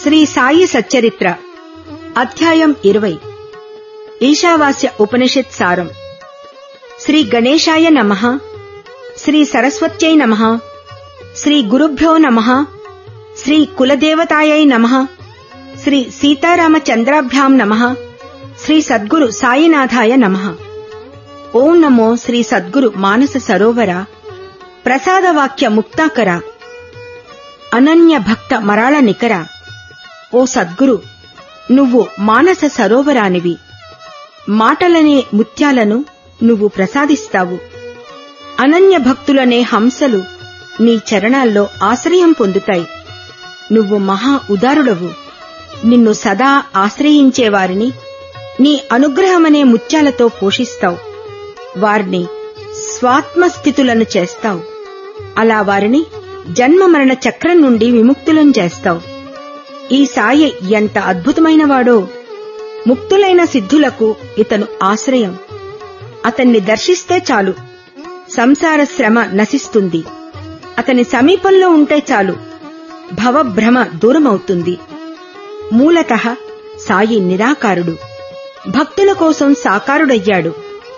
శ్రీ సాయి సచ్చరిత్ర అధ్యాయం ఇరవై ఈశావాస్య ఉపనిషత్ సారం శ్రీ గణేశాయ నమ శ్రీ సరస్వత్యై నమ శ్రీ గురుభ్యో నమ శ్రీ కులదేవతాయై నమ శ్రీ సీతారామచంద్రాభ్యాం నమ శ్రీ సద్గురు సాయినాథాయ నమ ఓం నమో శ్రీ సద్గురు మానస సరోవర ప్రసాదవాక్య ముక్తాకర అనన్య భక్త మరాళ నికర ఓ సద్గురు నువ్వు మానస సరోవరానివి మాటలనే ముత్యాలను నువ్వు ప్రసాదిస్తావు అనన్య భక్తులనే హంసలు నీ చరణాల్లో ఆశ్రయం పొందుతాయి నువ్వు మహా ఉదారుడవు నిన్ను సదా ఆశ్రయించేవారిని నీ అనుగ్రహమనే ముత్యాలతో పోషిస్తావు వారిని స్వాత్మస్థితులను చేస్తావు అలా వారిని జన్మ మరణ చక్రం నుండి విముక్తులను చేస్తావు ఈ సాయి ఎంత అద్భుతమైనవాడో ముక్తులైన సిద్ధులకు ఇతను ఆశ్రయం అతన్ని దర్శిస్తే చాలు సంసార శ్రమ నశిస్తుంది అతని సమీపంలో ఉంటే చాలు భవభ్రమ దూరమవుతుంది మూలత సాయి నిరాకారుడు భక్తుల కోసం సాకారుడయ్యాడు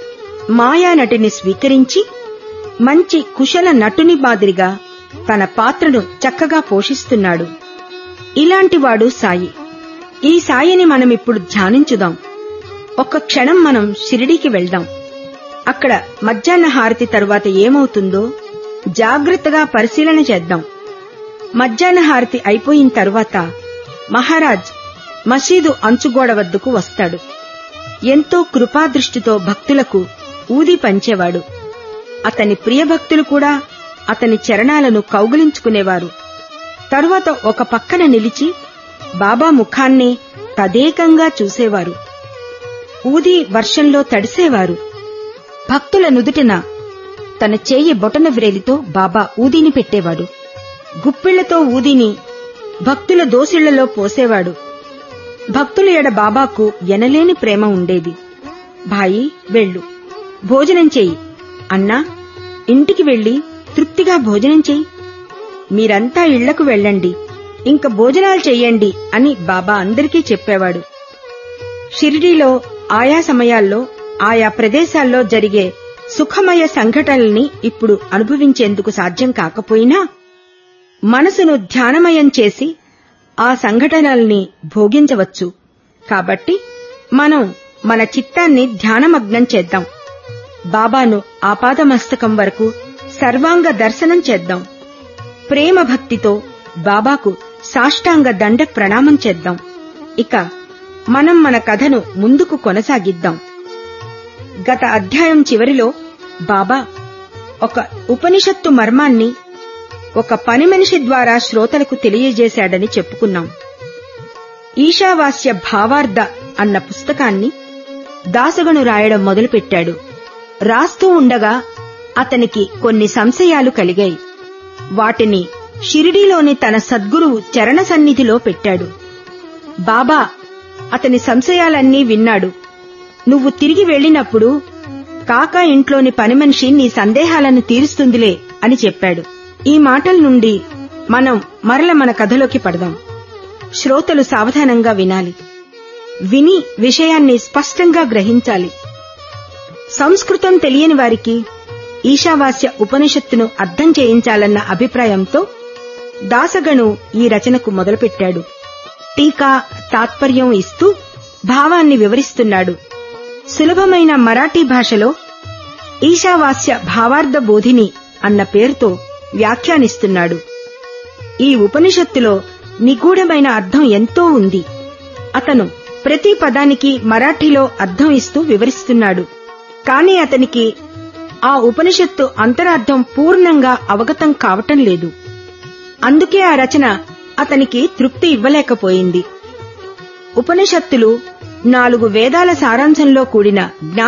మాయానటిని స్వీకరించి మంచి కుశల నటుని మాదిరిగా తన పాత్రను చక్కగా పోషిస్తున్నాడు ఇలాంటివాడు సాయి ఈ సాయిని మనమిప్పుడు ధ్యానించుదాం ఒక్క క్షణం మనం షిరిడీకి వెళ్దాం అక్కడ మధ్యాహ్న హారతి తరువాత ఏమవుతుందో జాగ్రత్తగా పరిశీలన చేద్దాం మధ్యాహ్న హారతి అయిపోయిన తరువాత మహారాజ్ మసీదు అంచుగోడ వద్దకు వస్తాడు ఎంతో కృపాదృష్టితో భక్తులకు ఊది పంచేవాడు అతని ప్రియభక్తులు కూడా అతని చరణాలను కౌగిలించుకునేవారు తరువాత ఒక పక్కన నిలిచి బాబా ముఖాన్నే తదేకంగా చూసేవారు ఊది వర్షంలో తడిసేవారు భక్తుల నుదుటిన తన చేయి బొటన వ్రేలితో బాబా ఊదిని పెట్టేవాడు గుప్పిళ్లతో ఊదిని భక్తుల దోసిళ్లలో పోసేవాడు భక్తుల ఎడ బాబాకు ఎనలేని ప్రేమ ఉండేది భాయి వెళ్ళు భోజనం చెయ్యి అన్నా ఇంటికి వెళ్లి తృప్తిగా భోజనం చెయ్యి మీరంతా ఇళ్లకు వెళ్ళండి ఇంక భోజనాలు చెయ్యండి అని బాబా అందరికీ చెప్పేవాడు షిరిడీలో ఆయా సమయాల్లో ఆయా ప్రదేశాల్లో జరిగే సుఖమయ సంఘటనల్ని ఇప్పుడు అనుభవించేందుకు సాధ్యం కాకపోయినా మనసును ధ్యానమయం చేసి ఆ సంఘటనల్ని భోగించవచ్చు కాబట్టి మనం మన చిత్తాన్ని ధ్యానమగ్నం చేద్దాం బాబాను ఆపాదమస్తకం వరకు సర్వాంగ దర్శనం చేద్దాం ప్రేమ భక్తితో బాబాకు సాష్టాంగ దండ ప్రణామం చేద్దాం ఇక మనం మన కథను ముందుకు కొనసాగిద్దాం గత అధ్యాయం చివరిలో బాబా ఒక ఉపనిషత్తు మర్మాన్ని ఒక పని మనిషి ద్వారా శ్రోతలకు తెలియజేశాడని చెప్పుకున్నాం ఈశావాస్య భావార్ధ అన్న పుస్తకాన్ని దాసగను రాయడం మొదలుపెట్టాడు రాస్తూ ఉండగా అతనికి కొన్ని సంశయాలు కలిగాయి వాటిని షిరిడీలోని తన సద్గురువు చరణ సన్నిధిలో పెట్టాడు బాబా అతని సంశయాలన్నీ విన్నాడు నువ్వు తిరిగి వెళ్ళినప్పుడు కాకా ఇంట్లోని పనిమనిషి నీ సందేహాలను తీరుస్తుందిలే అని చెప్పాడు ఈ మాటల నుండి మనం మరల మన కథలోకి పడదాం శ్రోతలు సావధానంగా వినాలి విని విషయాన్ని స్పష్టంగా గ్రహించాలి సంస్కృతం తెలియని వారికి ఈశావాస్య ఉపనిషత్తును అర్థం చేయించాలన్న అభిప్రాయంతో దాసగను ఈ రచనకు మొదలుపెట్టాడు టీకా తాత్పర్యం ఇస్తూ భావాన్ని వివరిస్తున్నాడు సులభమైన మరాఠీ భాషలో ఈశావాస్య భావార్థ బోధిని అన్న పేరుతో వ్యాఖ్యానిస్తున్నాడు ఈ ఉపనిషత్తులో నిగూఢమైన అర్థం ఎంతో ఉంది అతను ప్రతి పదానికి మరాఠీలో అర్థం ఇస్తూ వివరిస్తున్నాడు కాని అతనికి ఆ ఉపనిషత్తు అంతరార్థం పూర్ణంగా అవగతం కావటం లేదు అందుకే ఆ రచన అతనికి తృప్తి ఇవ్వలేకపోయింది ఉపనిషత్తులు నాలుగు వేదాల సారాంశంలో కూడిన